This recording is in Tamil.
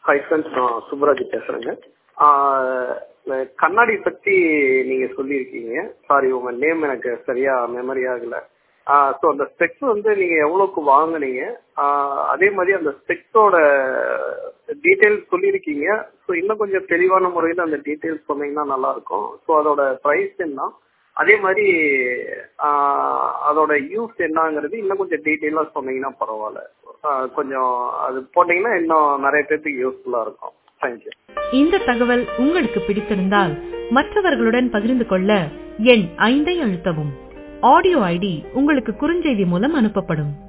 ஹை ஃப்ரெண்ட்ஸ் நான் சுப்ராஜ் பேசுறேங்க கண்ணாடி பத்தி நீங்க சொல்லியிருக்கீங்க சாரி உங்க நேம் எனக்கு சரியா மெமரி ஆகல ஸோ அந்த ஸ்பெக்ஸ் வந்து நீங்க எவ்வளோக்கு வாங்குனீங்க அதே மாதிரி அந்த ஸ்பெக்ஸோட டீட்டெயில்ஸ் சொல்லியிருக்கீங்க ஸோ இன்னும் கொஞ்சம் தெளிவான முறையில் அந்த டீட்டெயில்ஸ் சொன்னீங்கன்னா நல்லா இருக்கும் ஸோ அதோட ப்ரைஸ் என்ன அதே மாதிரி அதோட யூஸ் என்னங்கிறது இன்னும் கொஞ்சம் டீட்டெயிலாக சொன்னீங்கன்னா பரவாயில்ல கொஞ்சம் அது போட்டீங்கன்னா இன்னும் நிறைய பேர்த்துக்கு யூஸ்ஃபுல்லாக இருக்கும் தேங்க்யூ இந்த தகவல் உங்களுக்கு பிடித்திருந்தால் மற்றவர்களுடன் பகிர்ந்து கொள்ள எண் ஐந்தை அழுத்தவும் ஆடியோ ஐடி உங்களுக்கு குறுஞ்செய்தி மூலம் அனுப்பப்படும்